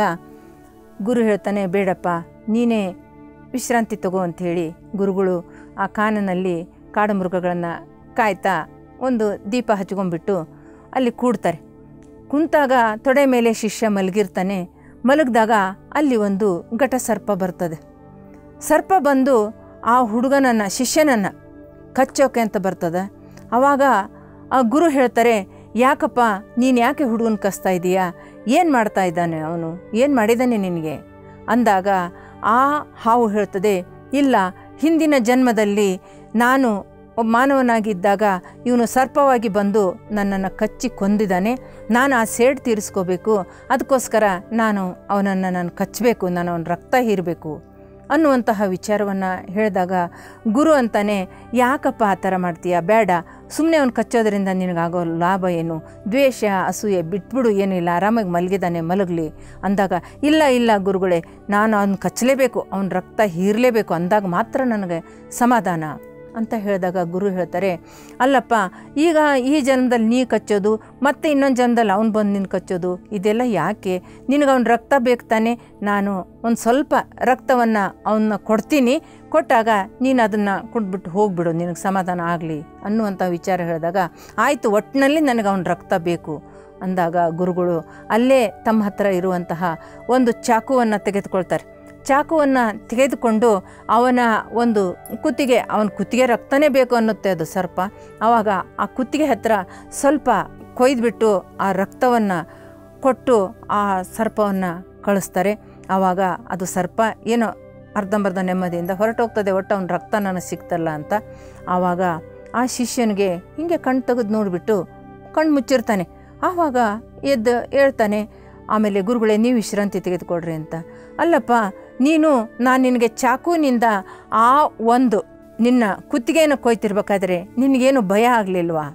ಗುರು ಹೇಳ್ತಾನೆ ಬೇಡಪ್ಪ ನೀನೇ ವಿಶ್ರಾಂತಿ ತಗೋ ಅಂಥೇಳಿ ಗುರುಗಳು ಆ ಕಾನನಲ್ಲಿ ಕಾಡು ಮೃಗಗಳನ್ನು ಕಾಯ್ತಾ ಒಂದು ದೀಪ ಹಚ್ಕೊಂಡ್ಬಿಟ್ಟು ಅಲ್ಲಿ ಕೂಡ್ತಾರೆ ಕುಂತಾಗ ತೊಡೆ ಮೇಲೆ ಶಿಷ್ಯ ಮಲಗಿರ್ತಾನೆ ಮಲಗಿದಾಗ ಅಲ್ಲಿ ಒಂದು ಘಟ ಸರ್ಪ ಬರ್ತದೆ ಸರ್ಪ ಬಂದು ಆ ಹುಡುಗನನ್ನು ಶಿಷ್ಯನನ್ನು ಕಚ್ಚೋಕೆ ಅಂತ ಬರ್ತದೆ ಆವಾಗ ಆ ಗುರು ಹೇಳ್ತಾರೆ ಯಾಕಪ್ಪ ನೀನು ಯಾಕೆ ಹುಡುಗನ ಕಸ್ತಾ ಇದೀಯಾ ಏನು ಮಾಡ್ತಾ ಇದ್ದಾನೆ ಅವನು ಏನು ಮಾಡಿದ್ದಾನೆ ನಿನಗೆ ಅಂದಾಗ ಆ ಹಾವು ಹೇಳ್ತದೆ ಇಲ್ಲ ಹಿಂದಿನ ಜನ್ಮದಲ್ಲಿ ನಾನು ಒಬ್ಬ ಮಾನವನಾಗಿದ್ದಾಗ ಇವನು ಸರ್ಪವಾಗಿ ಬಂದು ನನ್ನನ್ನು ಕಚ್ಚಿ ಕೊಂದಿದ್ದಾನೆ ನಾನು ಆ ಸೇಡ್ ತೀರಿಸ್ಕೋಬೇಕು ಅದಕ್ಕೋಸ್ಕರ ನಾನು ಅವನನ್ನು ನಾನು ಕಚ್ಚಬೇಕು ನಾನು ಅವನ ರಕ್ತ ಹೀರಬೇಕು ಅನ್ನುವಂತಹ ವಿಚಾರವನ್ನು ಹೇಳಿದಾಗ ಗುರು ಅಂತಾನೆ ಯಾಕಪ್ಪ ಆ ಥರ ಮಾಡ್ತೀಯ ಬೇಡ ಸುಮ್ಮನೆ ಅವ್ನು ಕಚ್ಚೋದ್ರಿಂದ ನಿನಗಾಗೋ ಲಾಭ ಏನು ದ್ವೇಷ ಅಸೂಯೆ ಬಿಟ್ಬಿಡು ಏನಿಲ್ಲ ಆರಾಮಾಗಿ ಮಲಗಿದ್ದಾನೆ ಮಲಗಲಿ ಅಂದಾಗ ಇಲ್ಲ ಇಲ್ಲ ಗುರುಗಳೇ ನಾನು ಅವ್ನು ಕಚ್ಚಲೇಬೇಕು ಅವನ ರಕ್ತ ಹೀರಲೇಬೇಕು ಅಂದಾಗ ಮಾತ್ರ ನನಗೆ ಸಮಾಧಾನ ಅಂತ ಹೇಳಿದಾಗ ಗುರು ಹೇಳ್ತಾರೆ ಅಲ್ಲಪ್ಪ ಈಗ ಈ ಜನ್ಮದಲ್ಲಿ ನೀ ಕಚ್ಚೋದು ಮತ್ತೆ ಇನ್ನೊಂದು ಜನ್ಮದಲ್ಲಿ ಅವ್ನು ಬಂದು ನಿನ್ನ ಕಚ್ಚೋದು ಇದೆಲ್ಲ ಯಾಕೆ ನಿನಗೆ ಅವ್ನ ರಕ್ತ ಬೇಕು ತಾನೆ ನಾನು ಒಂದು ಸ್ವಲ್ಪ ರಕ್ತವನ್ನು ಅವನ್ನ ಕೊಡ್ತೀನಿ ಕೊಟ್ಟಾಗ ನೀನು ಅದನ್ನು ಕೊಟ್ಬಿಟ್ಟು ಹೋಗ್ಬಿಡು ನಿನಗೆ ಸಮಾಧಾನ ಆಗಲಿ ಅನ್ನುವಂಥ ವಿಚಾರ ಹೇಳಿದಾಗ ಆಯಿತು ಒಟ್ಟಿನಲ್ಲಿ ನನಗೆ ಅವನ ರಕ್ತ ಬೇಕು ಅಂದಾಗ ಗುರುಗಳು ಅಲ್ಲೇ ತಮ್ಮ ಹತ್ರ ಇರುವಂತಹ ಒಂದು ಚಾಕುವನ್ನು ತೆಗೆದುಕೊಳ್ತಾರೆ ಚಾಕುವನ್ನು ತೆಗೆದುಕೊಂಡು ಅವನ ಒಂದು ಕುತ್ತಿಗೆ ಅವನ ಕುತ್ತಿಗೆ ರಕ್ತನೇ ಬೇಕು ಅನ್ನುತ್ತೆ ಅದು ಸರ್ಪ ಆವಾಗ ಆ ಕುತ್ತಿಗೆ ಹತ್ರ ಸ್ವಲ್ಪ ಕೊಯ್ದುಬಿಟ್ಟು ಆ ರಕ್ತವನ್ನು ಕೊಟ್ಟು ಆ ಸರ್ಪವನ್ನು ಕಳಿಸ್ತಾರೆ ಆವಾಗ ಅದು ಸರ್ಪ ಏನೋ ಅರ್ಧಂಬರ್ಧ ನೆಮ್ಮದಿಯಿಂದ ಹೊರಟೋಗ್ತದೆ ಒಟ್ಟು ಅವನ ರಕ್ತ ನನಗೆ ಸಿಕ್ತಲ್ಲ ಅಂತ ಆವಾಗ ಆ ಶಿಷ್ಯನಿಗೆ ಹಿಂಗೆ ಕಣ್ಣು ತೆಗೆದು ನೋಡಿಬಿಟ್ಟು ಕಣ್ಣು ಮುಚ್ಚಿರ್ತಾನೆ ಆವಾಗ ಎದ್ದು ಹೇಳ್ತಾನೆ ಆಮೇಲೆ ಗುರುಗಳೇ ನೀವು ವಿಶ್ರಾಂತಿ ತೆಗೆದುಕೊಡ್ರಿ ಅಂತ ಅಲ್ಲಪ್ಪ ನೀನು ನಾನು ನಿನಗೆ ಚಾಕುವಿನಿಂದ ಆ ಒಂದು ನಿನ್ನ ಕುತ್ತಿಗೆಯನ್ನು ಕೊಯ್ತಿರ್ಬೇಕಾದ್ರೆ ನಿನಗೇನು ಭಯ ಆಗಲಿಲ್ವಾ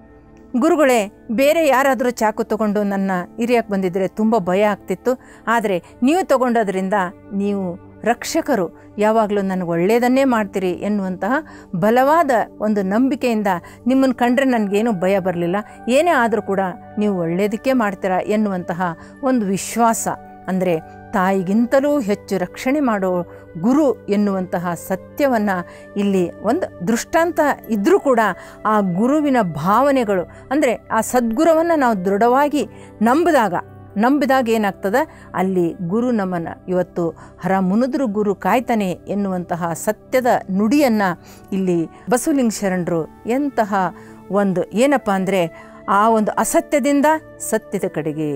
ಗುರುಗಳೇ ಬೇರೆ ಯಾರಾದರೂ ಚಾಕು ತಗೊಂಡು ನನ್ನ ಹಿರಿಯಕ್ಕೆ ಬಂದಿದ್ದರೆ ತುಂಬ ಭಯ ಆಗ್ತಿತ್ತು ಆದರೆ ನೀವು ತಗೊಂಡೋದ್ರಿಂದ ನೀವು ರಕ್ಷಕರು ಯಾವಾಗಲೂ ನನಗೆ ಒಳ್ಳೆಯದನ್ನೇ ಮಾಡ್ತೀರಿ ಎನ್ನುವಂತಹ ಬಲವಾದ ಒಂದು ನಂಬಿಕೆಯಿಂದ ನಿಮ್ಮನ್ನು ಕಂಡ್ರೆ ನನಗೇನು ಭಯ ಬರಲಿಲ್ಲ ಏನೇ ಆದರೂ ಕೂಡ ನೀವು ಒಳ್ಳೆಯದಕ್ಕೆ ಮಾಡ್ತೀರಾ ಎನ್ನುವಂತಹ ಒಂದು ವಿಶ್ವಾಸ ಅಂದರೆ ತಾಯಿಗಿಂತಲೂ ಹೆಚ್ಚು ರಕ್ಷಣೆ ಮಾಡೋ ಗುರು ಎನ್ನುವಂತಹ ಸತ್ಯವನ್ನು ಇಲ್ಲಿ ಒಂದು ದೃಷ್ಟಾಂತ ಇದ್ದರೂ ಕೂಡ ಆ ಗುರುವಿನ ಭಾವನೆಗಳು ಅಂದರೆ ಆ ಸದ್ಗುರುವನ್ನು ನಾವು ದೃಢವಾಗಿ ನಂಬಿದಾಗ ನಂಬಿದಾಗ ಏನಾಗ್ತದೆ ಅಲ್ಲಿ ಗುರು ನಮ್ಮನ್ನು ಇವತ್ತು ಹರ ಮುನಿದ್ರು ಗುರು ಕಾಯ್ತಾನೆ ಎನ್ನುವಂತಹ ಸತ್ಯದ ನುಡಿಯನ್ನು ಇಲ್ಲಿ ಬಸವಲಿಂಗ ಶರಣರು ಎಂತಹ ಒಂದು ಏನಪ್ಪ ಅಂದರೆ ಆ ಒಂದು ಅಸತ್ಯದಿಂದ ಸತ್ಯದ ಕಡೆಗೆ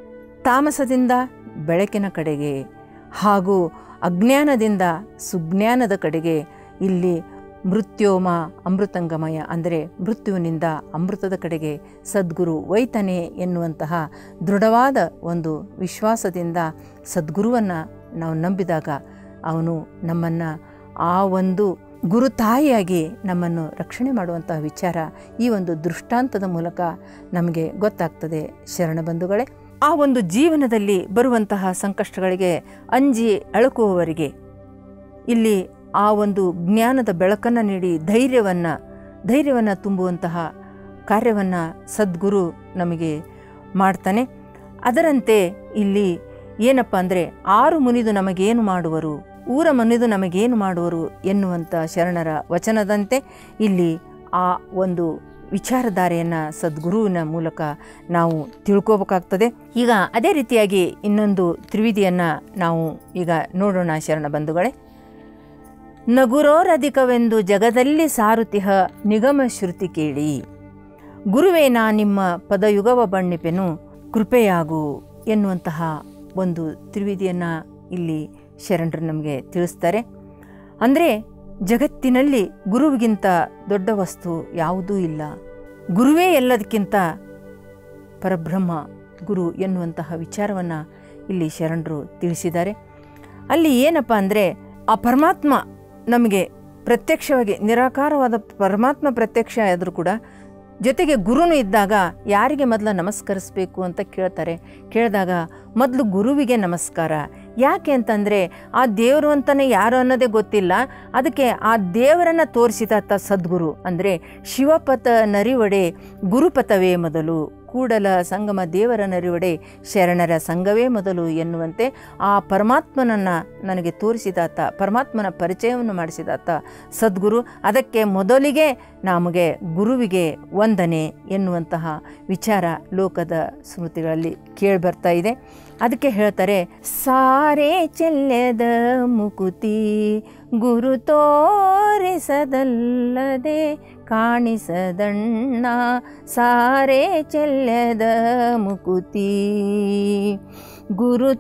ತಾಮಸದಿಂದ ಬೆಳಕಿನ ಕಡೆಗೆ ಹಾಗೂ ಅಜ್ಞಾನದಿಂದ ಸುಜ್ಞಾನದ ಕಡೆಗೆ ಇಲ್ಲಿ ಮೃತ್ಯೋಮ ಅಮೃತಂಗಮಯ ಅಂದರೆ ಮೃತ್ಯುವಿನಿಂದ ಅಮೃತದ ಕಡೆಗೆ ಸದ್ಗುರು ಒಯ್ತಾನೆ ಎನ್ನುವಂತಹ ದೃಢವಾದ ಒಂದು ವಿಶ್ವಾಸದಿಂದ ಸದ್ಗುರುವನ್ನು ನಾವು ನಂಬಿದಾಗ ಅವನು ನಮ್ಮನ್ನು ಆ ಒಂದು ಗುರು ತಾಯಿಯಾಗಿ ನಮ್ಮನ್ನು ರಕ್ಷಣೆ ಮಾಡುವಂತಹ ವಿಚಾರ ಈ ಒಂದು ದೃಷ್ಟಾಂತದ ಮೂಲಕ ನಮಗೆ ಗೊತ್ತಾಗ್ತದೆ ಶರಣ ಬಂಧುಗಳೇ ಆ ಒಂದು ಜೀವನದಲ್ಲಿ ಬರುವಂತಹ ಸಂಕಷ್ಟಗಳಿಗೆ ಅಂಜಿ ಅಳುಕುವವರಿಗೆ ಇಲ್ಲಿ ಆ ಒಂದು ಜ್ಞಾನದ ಬೆಳಕನ್ನು ನೀಡಿ ಧೈರ್ಯವನ್ನು ಧೈರ್ಯವನ್ನು ತುಂಬುವಂತಹ ಕಾರ್ಯವನ್ನು ಸದ್ಗುರು ನಮಗೆ ಮಾಡ್ತಾನೆ ಅದರಂತೆ ಇಲ್ಲಿ ಏನಪ್ಪ ಅಂದರೆ ಆರು ಮುನಿದು ನಮಗೇನು ಮಾಡುವರು ಊರ ಮನೆದು ನಮಗೇನು ಮಾಡುವರು ಎನ್ನುವಂಥ ಶರಣರ ವಚನದಂತೆ ಇಲ್ಲಿ ಆ ಒಂದು ವಿಚಾರಧಾರೆಯನ್ನು ಸದ್ಗುರುವಿನ ಮೂಲಕ ನಾವು ತಿಳ್ಕೋಬೇಕಾಗ್ತದೆ ಈಗ ಅದೇ ರೀತಿಯಾಗಿ ಇನ್ನೊಂದು ತ್ರಿವಿಧಿಯನ್ನು ನಾವು ಈಗ ನೋಡೋಣ ಶರಣ ಬಂಧುಗಳೇ ನಗುರೋರಧಿಕವೆಂದು ಜಗದಲ್ಲಿ ಸಾರುತಿಹ ನಿಗಮ ಶ್ರುತಿ ಕೇಳಿ ಗುರುವೇ ನಾ ನಿಮ್ಮ ಪದಯುಗವ ಬಣ್ಣಿಪೆನು ಕೃಪೆಯಾಗು ಎನ್ನುವಂತಹ ಒಂದು ತ್ರಿವಿಧಿಯನ್ನು ಇಲ್ಲಿ ಶರಣರು ನಮಗೆ ತಿಳಿಸ್ತಾರೆ ಅಂದರೆ ಜಗತ್ತಿನಲ್ಲಿ ಗುರುವಿಗಿಂತ ದೊಡ್ಡ ವಸ್ತು ಯಾವುದೂ ಇಲ್ಲ ಗುರುವೇ ಎಲ್ಲದಕ್ಕಿಂತ ಪರಬ್ರಹ್ಮ ಗುರು ಎನ್ನುವಂತಹ ವಿಚಾರವನ್ನು ಇಲ್ಲಿ ಶರಣರು ತಿಳಿಸಿದ್ದಾರೆ ಅಲ್ಲಿ ಏನಪ್ಪ ಅಂದರೆ ಆ ಪರಮಾತ್ಮ ನಮಗೆ ಪ್ರತ್ಯಕ್ಷವಾಗಿ ನಿರಾಕಾರವಾದ ಪರಮಾತ್ಮ ಪ್ರತ್ಯಕ್ಷ ಆದರೂ ಕೂಡ ಜೊತೆಗೆ ಗುರುನು ಇದ್ದಾಗ ಯಾರಿಗೆ ಮೊದಲು ನಮಸ್ಕರಿಸಬೇಕು ಅಂತ ಕೇಳ್ತಾರೆ ಕೇಳಿದಾಗ ಮೊದಲು ಗುರುವಿಗೆ ನಮಸ್ಕಾರ ಯಾಕೆ ಅಂತಂದರೆ ಆ ದೇವರು ಅಂತಲೇ ಯಾರು ಅನ್ನೋದೇ ಗೊತ್ತಿಲ್ಲ ಅದಕ್ಕೆ ಆ ದೇವರನ್ನು ತೋರಿಸಿದಾತ ಸದ್ಗುರು ಅಂದರೆ ಶಿವಪಥ ನರಿವಡೆ ಗುರುಪಥವೇ ಮೊದಲು ಕೂಡಲ ಸಂಗಮ ದೇವರ ನರಿವಡೆ ಶರಣರ ಸಂಘವೇ ಮೊದಲು ಎನ್ನುವಂತೆ ಆ ಪರಮಾತ್ಮನನ್ನು ನನಗೆ ತೋರಿಸಿದಾತ ಪರಮಾತ್ಮನ ಪರಿಚಯವನ್ನು ಮಾಡಿಸಿದಾತ ಸದ್ಗುರು ಅದಕ್ಕೆ ಮೊದಲಿಗೆ ನಮಗೆ ಗುರುವಿಗೆ ವಂದನೆ ಎನ್ನುವಂತಹ ವಿಚಾರ ಲೋಕದ ಸ್ಮೃತಿಗಳಲ್ಲಿ ಕೇಳಿಬರ್ತಾ ಇದೆ ಅದಕ್ಕೆ ಹೇಳ್ತಾರೆ ಸಾರೆ ಚೆಲ್ಲೆದ ಮುಕುತಿ ಗುರು ತೋರಿಸದಲ್ಲದೆ ಕಾಣಿಸದಣ್ಣ ಸಾರೆ ಚೆಲ್ಲೆದ ಮುಕುತಿ ಗುರು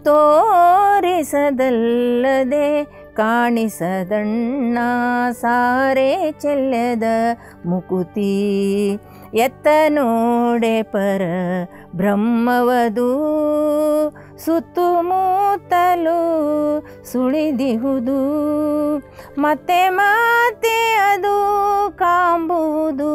ತೋರಿಸದಲ್ಲದೆ ಕಾಣಿಸದಣ್ಣ ಸಾರೆ ಚೆಲ್ಲದ ಮುಕುತಿ ಎತ್ತ ನೋಡೆ ಪರ ಬ್ರಹ್ಮವದು ಸುತ್ತಮುತ್ತಲು ಸುಳಿದಿಹುದು ಮತ್ತೆ ಮತ್ತೆ ಅದು ಕಾಂಬುದು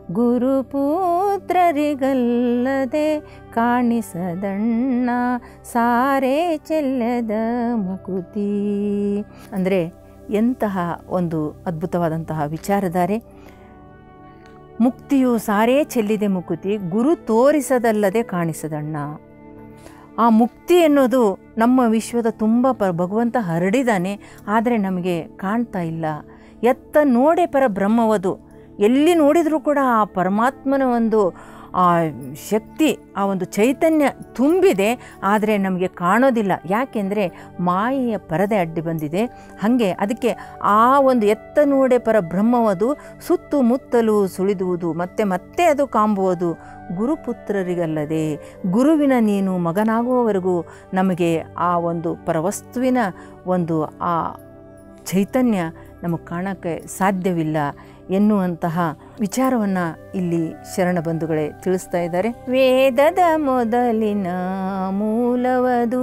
ಗುರುಪುತ್ರರಿಗಲ್ಲದೆ ಕಾಣಿಸದಣ್ಣ ಸಾರೆ ಚೆಲ್ಲದ ಮುಕುತಿ ಅಂದರೆ ಎಂತಹ ಒಂದು ಅದ್ಭುತವಾದಂತಹ ವಿಚಾರಧಾರೆ ಮುಕ್ತಿಯು ಸಾರೇ ಚೆಲ್ಲಿದೆ ಮುಕುತಿ ಗುರು ತೋರಿಸದಲ್ಲದೆ ಕಾಣಿಸದಣ್ಣ ಆ ಮುಕ್ತಿ ಎನ್ನುವುದು ನಮ್ಮ ವಿಶ್ವದ ತುಂಬ ಪ ಭಗವಂತ ಹರಡಿದಾನೆ ಆದರೆ ನಮಗೆ ಕಾಣ್ತಾ ಇಲ್ಲ ಎತ್ತ ನೋಡೆ ಪರ ಬ್ರಹ್ಮವದು ಎಲ್ಲಿ ನೋಡಿದರೂ ಕೂಡ ಆ ಪರಮಾತ್ಮನ ಒಂದು ಆ ಶಕ್ತಿ ಆ ಒಂದು ಚೈತನ್ಯ ತುಂಬಿದೆ ಆದರೆ ನಮಗೆ ಕಾಣೋದಿಲ್ಲ ಯಾಕೆಂದರೆ ಮಾಯೆಯ ಪರದೆ ಅಡ್ಡಿ ಬಂದಿದೆ ಹಾಗೆ ಅದಕ್ಕೆ ಆ ಒಂದು ಎತ್ತ ನೋಡೆ ಪರ ಬ್ರಹ್ಮವದು ಸುತ್ತಮುತ್ತಲು ಸುಳಿದುವುದು ಮತ್ತೆ ಮತ್ತೆ ಅದು ಕಾಂಬುವುದು ಗುರುಪುತ್ರರಿಗಲ್ಲದೆ ಗುರುವಿನ ನೀನು ಮಗನಾಗುವವರೆಗೂ ನಮಗೆ ಆ ಒಂದು ಪರವಸ್ತುವಿನ ಒಂದು ಆ ಚೈತನ್ಯ ನಮಗೆ ಕಾಣೋಕ್ಕೆ ಸಾಧ್ಯವಿಲ್ಲ ಎನ್ನುವಂತಹ ವಿಚಾರವನ್ನು ಇಲ್ಲಿ ಶರಣ ಬಂಧುಗಳೇ ತಿಳಿಸ್ತಾ ಇದ್ದಾರೆ ವೇದದ ಮೊದಲಿನ ಮೂಲವದು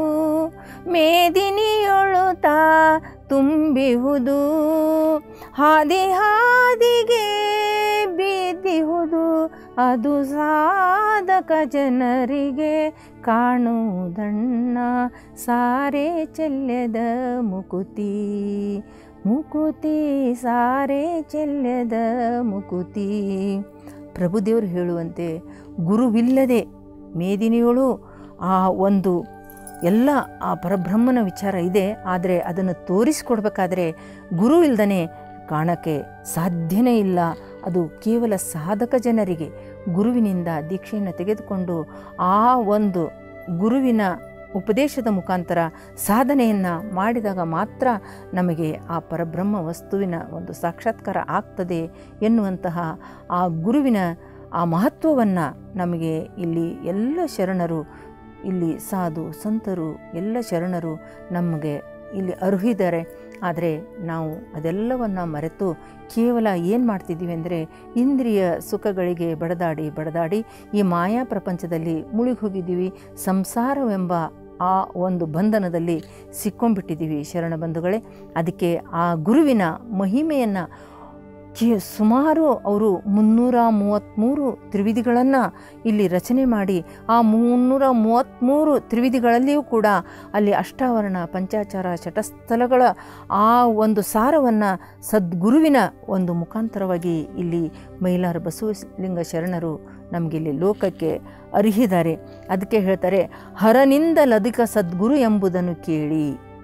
ಮೇದಿನಿಯೊಳುತ ತುಂಬಿಹುದು ಹಾದಿ ಹಾದಿಗೆ ಬಿದ್ದಿಹುದು ಅದು ಸಾಧಕ ಜನರಿಗೆ ಕಾಣುವುದಣ್ಣ ಸಾರೆ ಚೆಲ್ಲದ ಮುಕುತಿ ಮುಕುತಿ ಸಾರೆ ಚೆಲ್ಲದ ಮುಕುತಿ ಪ್ರಭುದೇವರು ಹೇಳುವಂತೆ ಗುರುವಿಲ್ಲದೆ ಮೇದಿನಿಯೊಳು ಆ ಒಂದು ಎಲ್ಲ ಆ ಪರಬ್ರಹ್ಮನ ವಿಚಾರ ಇದೆ ಆದರೆ ಅದನ್ನು ತೋರಿಸ್ಕೊಡ್ಬೇಕಾದ್ರೆ ಗುರು ಇಲ್ದನೆ ಕಾಣಕ್ಕೆ ಸಾಧ್ಯನೇ ಇಲ್ಲ ಅದು ಕೇವಲ ಸಾಧಕ ಜನರಿಗೆ ಗುರುವಿನಿಂದ ದೀಕ್ಷೆಯನ್ನು ತೆಗೆದುಕೊಂಡು ಆ ಒಂದು ಗುರುವಿನ ಉಪದೇಶದ ಮುಖಾಂತರ ಸಾಧನೆಯನ್ನು ಮಾಡಿದಾಗ ಮಾತ್ರ ನಮಗೆ ಆ ಪರಬ್ರಹ್ಮ ವಸ್ತುವಿನ ಒಂದು ಸಾಕ್ಷಾತ್ಕಾರ ಆಗ್ತದೆ ಎನ್ನುವಂತಹ ಆ ಗುರುವಿನ ಆ ಮಹತ್ವವನ್ನು ನಮಗೆ ಇಲ್ಲಿ ಎಲ್ಲ ಶರಣರು ಇಲ್ಲಿ ಸಾಧು ಸಂತರು ಎಲ್ಲ ಶರಣರು ನಮಗೆ ಇಲ್ಲಿ ಅರ್ಹಿದ್ದಾರೆ ಆದರೆ ನಾವು ಅದೆಲ್ಲವನ್ನು ಮರೆತು ಕೇವಲ ಏನು ಮಾಡ್ತಿದ್ದೀವಿ ಅಂದರೆ ಇಂದ್ರಿಯ ಸುಖಗಳಿಗೆ ಬಡದಾಡಿ ಬಡದಾಡಿ ಈ ಮಾಯಾ ಪ್ರಪಂಚದಲ್ಲಿ ಮುಳುಗಿ ಹೋಗಿದ್ದೀವಿ ಸಂಸಾರವೆಂಬ ಆ ಒಂದು ಬಂಧನದಲ್ಲಿ ಸಿಕ್ಕೊಂಡ್ಬಿಟ್ಟಿದ್ದೀವಿ ಶರಣ ಬಂಧುಗಳೇ ಅದಕ್ಕೆ ಆ ಗುರುವಿನ ಮಹಿಮೆಯನ್ನು ಕಿ ಸುಮಾರು ಅವರು ಮುನ್ನೂರ ಮೂವತ್ತ್ಮೂರು ತ್ರಿವಿಧಿಗಳನ್ನು ಇಲ್ಲಿ ರಚನೆ ಮಾಡಿ ಆ ಮುನ್ನೂರ ಮೂವತ್ತ್ಮೂರು ತ್ರಿವಿಧಿಗಳಲ್ಲಿಯೂ ಕೂಡ ಅಲ್ಲಿ ಅಷ್ಟಾವರಣ ಪಂಚಾಚಾರ ಶಟಸ್ಥಲಗಳ ಆ ಒಂದು ಸಾರವನ್ನು ಸದ್ಗುರುವಿನ ಒಂದು ಮುಖಾಂತರವಾಗಿ ಇಲ್ಲಿ ಮೈಲಾರ ಬಸವಲಿಂಗ ಶರಣರು ನಮಗಿಲ್ಲಿ ಲೋಕಕ್ಕೆ ಅರ್ಹಿದ್ದಾರೆ ಅದಕ್ಕೆ ಹೇಳ್ತಾರೆ ಹರನಿಂದಲಧಿಕ ಸದ್ಗುರು ಎಂಬುದನ್ನು ಕೇಳಿ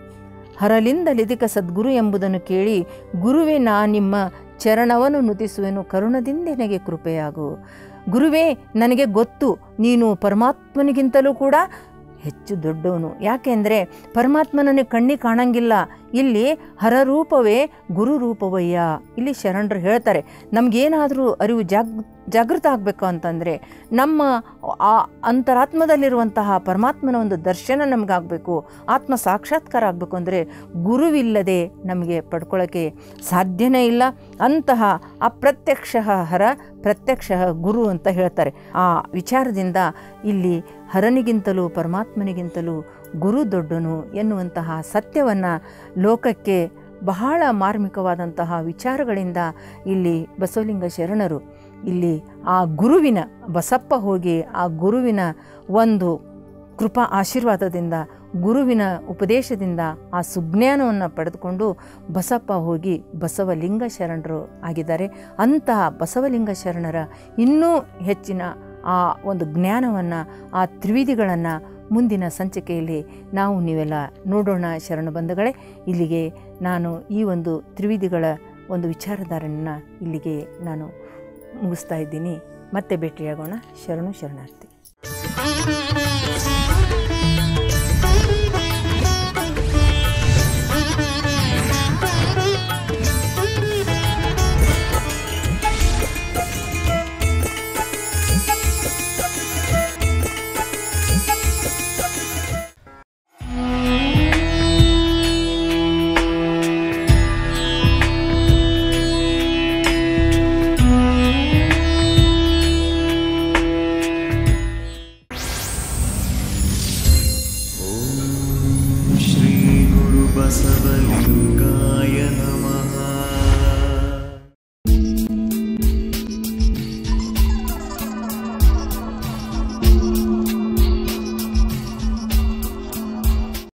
ಹರಲಿಂದ ಲಿದಿಕ ಸದ್ಗುರು ಎಂಬುದನ್ನು ಕೇಳಿ ಗುರುವೇ ನಾ ನಿಮ್ಮ ಚರಣವನ್ನು ನುತಿಸುವೆನು ಕರುಣದಿಂದ ನನಗೆ ಕೃಪೆಯಾಗು ಗುರುವೇ ನನಗೆ ಗೊತ್ತು ನೀನು ಪರಮಾತ್ಮನಿಗಿಂತಲೂ ಕೂಡ ಹೆಚ್ಚು ದೊಡ್ಡವನು ಯಾಕೆಂದರೆ ಪರಮಾತ್ಮನನ್ನು ಕಣ್ಣಿ ಕಾಣಂಗಿಲ್ಲ ಇಲ್ಲಿ ಹರರೂಪವೇ ಗುರು ರೂಪವಯ್ಯ ಇಲ್ಲಿ ಶರಣರು ಹೇಳ್ತಾರೆ ನಮಗೇನಾದರೂ ಅರಿವು ಜಾಗ್ ಜಾಗೃತ ಆಗಬೇಕು ಅಂತಂದರೆ ನಮ್ಮ ಆ ಅಂತರಾತ್ಮದಲ್ಲಿರುವಂತಹ ಪರಮಾತ್ಮನ ಒಂದು ದರ್ಶನ ನಮಗಾಗಬೇಕು ಆತ್ಮ ಸಾಕ್ಷಾತ್ಕಾರ ಆಗಬೇಕು ಅಂದರೆ ಗುರುವಿಲ್ಲದೆ ನಮಗೆ ಪಡ್ಕೊಳ್ಳೋಕ್ಕೆ ಸಾಧ್ಯನೇ ಇಲ್ಲ ಅಂತಹ ಅಪ್ರತ್ಯಕ್ಷ ಹರ ಪ್ರತ್ಯಕ್ಷ ಗುರು ಅಂತ ಹೇಳ್ತಾರೆ ಆ ವಿಚಾರದಿಂದ ಇಲ್ಲಿ ಹರನಿಗಿಂತಲೂ ಪರಮಾತ್ಮನಿಗಿಂತಲೂ ಗುರು ದೊಡ್ಡನು ಎನ್ನುವಂತಹ ಸತ್ಯವನ್ನು ಲೋಕಕ್ಕೆ ಬಹಳ ಮಾರ್ಮಿಕವಾದಂತಹ ವಿಚಾರಗಳಿಂದ ಇಲ್ಲಿ ಬಸವಲಿಂಗ ಶರಣರು ಇಲ್ಲಿ ಆ ಗುರುವಿನ ಬಸಪ್ಪ ಹೋಗಿ ಆ ಗುರುವಿನ ಒಂದು ಕೃಪಾ ಆಶೀರ್ವಾದದಿಂದ ಗುರುವಿನ ಉಪದೇಶದಿಂದ ಆ ಸುಜ್ಞಾನವನ್ನು ಪಡೆದುಕೊಂಡು ಬಸಪ್ಪ ಹೋಗಿ ಬಸವಲಿಂಗ ಶರಣರು ಆಗಿದ್ದಾರೆ ಅಂತಹ ಬಸವಲಿಂಗ ಶರಣರ ಇನ್ನೂ ಹೆಚ್ಚಿನ ಆ ಒಂದು ಜ್ಞಾನವನ್ನು ಆ ತ್ರಿವಿಧಿಗಳನ್ನು ಮುಂದಿನ ಸಂಚಿಕೆಯಲ್ಲಿ ನಾವು ನೀವೆಲ್ಲ ನೋಡೋಣ ಶರಣ ಬಂಧುಗಳೇ ಇಲ್ಲಿಗೆ ನಾನು ಈ ಒಂದು ತ್ರಿವಿಧಿಗಳ ಒಂದು ವಿಚಾರಧಾರೆಯನ್ನು ಇಲ್ಲಿಗೆ ನಾನು ಮುಗಿಸ್ತಾ ಇದ್ದೀನಿ ಮತ್ತೆ ಭೇಟಿಯಾಗೋಣ ಶರಣು ಶರಣಾರ್ಥಿ श्रीगुरुबसवलिङ्गाय नमः